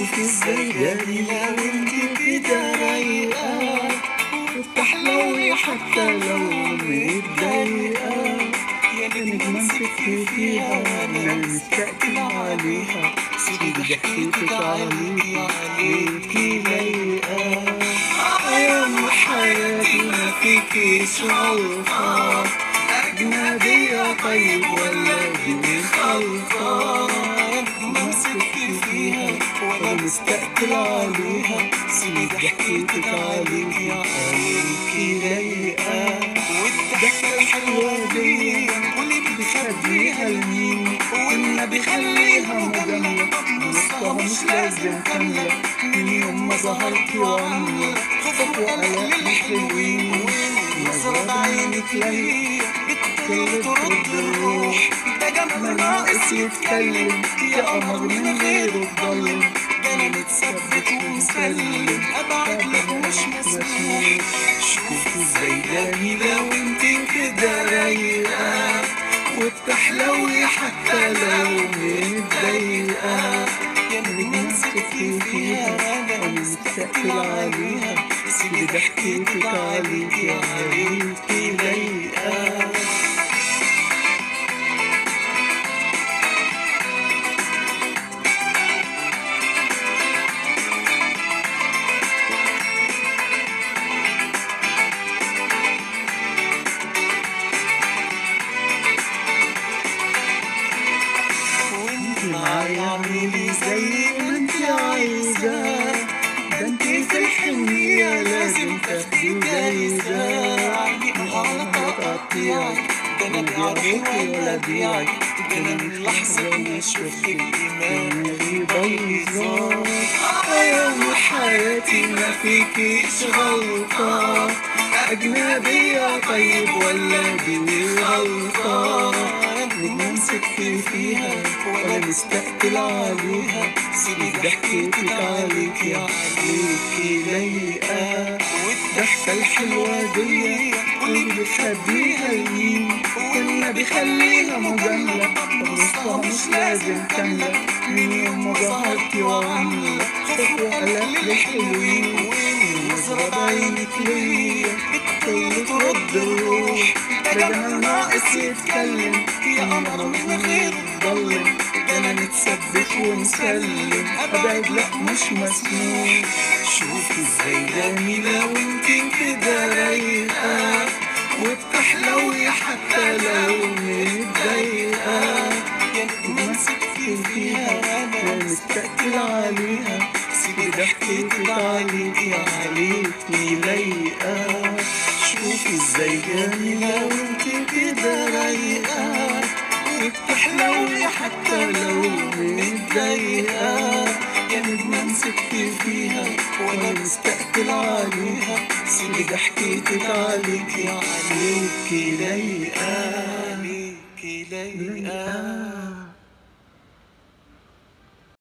شوفي ازاي جميلة وانت كده رايقة وبتحلوي حتى لو متضايقة يا نجمة مسكت فيها انا مستقبل عليها سيدي ضحكتك عليكي عليكي لايقة أيام حياتي ما فيكيش غلطة أجنبية طيب ولا دي خلطة مسكت فيها وأنا مستقبل عليها سيدي ضحكتك عليكي عليكي لايقة والضحكة الحلوة دي واللي بتخبيها لمين وإن بيخليها مجاملة نصها مش لازم كاملة من يوم ما ظهرتي وعاملة خطط وقلق الحلوين نظرة بعينك ليا بتطل ترد الروح ده جمال ناقص يتكلم يا قمر من غيره تضلم ده انا متثبت ومسلم ابعد لك مش مسموح شوفي ازاي جميلة وانت كده رايقة وبتحلوي حتى لو متضايقة يا نجمة مسكت فيها انا مستقبل عليها سيدي ضحكتك عليكي عليكي لايقة وانت معايا اعملي زي ما انت عايزة ده انت في الحنية لازم تاخدي جايزة عيني غلط هتقطيعك ده انا بعرفك ولا بيعك ده انا من لحظة ما شفتك دماغي بايظة أيام حياتي ما فيكيش غلطة أجنبية طيب ولا دي غلطة نجمة مسكت فيها وأنا مستقبل عليها سيدي ضحكتك عليكي عليكي لايقة والضحكة الحلوة دي واللي بتخبيها لمين وإن بيخليها مجاملة نصها مش لازم كاملة من يوم ما ظهرتي وعاملة خوف وقلق للحلوين نظرة بعينك ليا بتطل ترد الروح ده جمال ناقص يتكلم يا قمر من غير تضلم ده انا متثبت ومسلم ابعد لا مش مسموح شوفي ازاي جميلة وانت كده رايقة وبتحلوي حتى لو متضايقة يا نجمة مسكت فيها انا مستقبل عليها سيدي ضحكتك عليكي عليكي لايقة شوفي ازاي جميلة وانت كده رايقة وبتحلوي حتى لو متضايقة يا نجمة مسكت فيها وانا مستقبل عليها سيدي ضحكتك عليكي عليكي لايقة عليكي لايقة